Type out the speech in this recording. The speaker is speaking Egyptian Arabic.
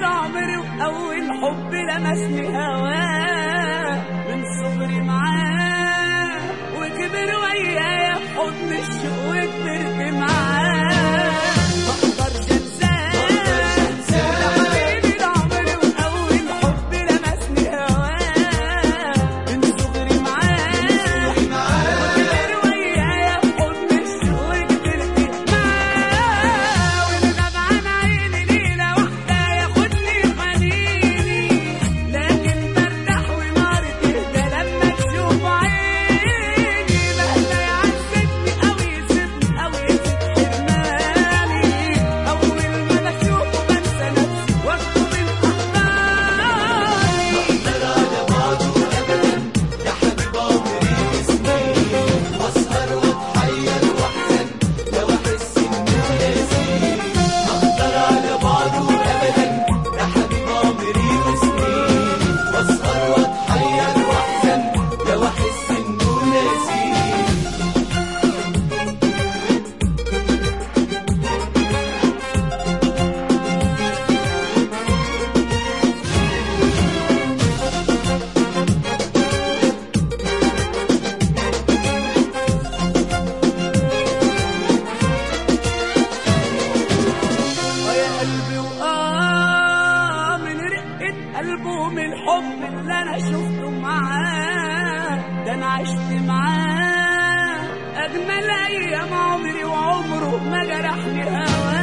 عمري وأول حب لمسني هواه من صغري معاه وكبر ويايا في حضن الشوق وكبرت معاه مقدرش انساه ده حبيبي العمر وأول حب لمسني هواه من صغري معاه وكبر ويايا في حضن الشوق وكبرت معاه والغاب عن عيني ليلة واحدة ياخدني حنيني لكن برتاح وناري تهدى لما تشوف عيني مهما يعذبني أو يسيبني أو يسيب حرماني أول ما بشوفه بنسى نفسي واكتب الأخبار آه يا قلبي وآه من رقة قلبه من الحب اللي أنا شفته معاه ده أنا عشت معاه أجمل أيام عمري وعمره ما جرحني هواه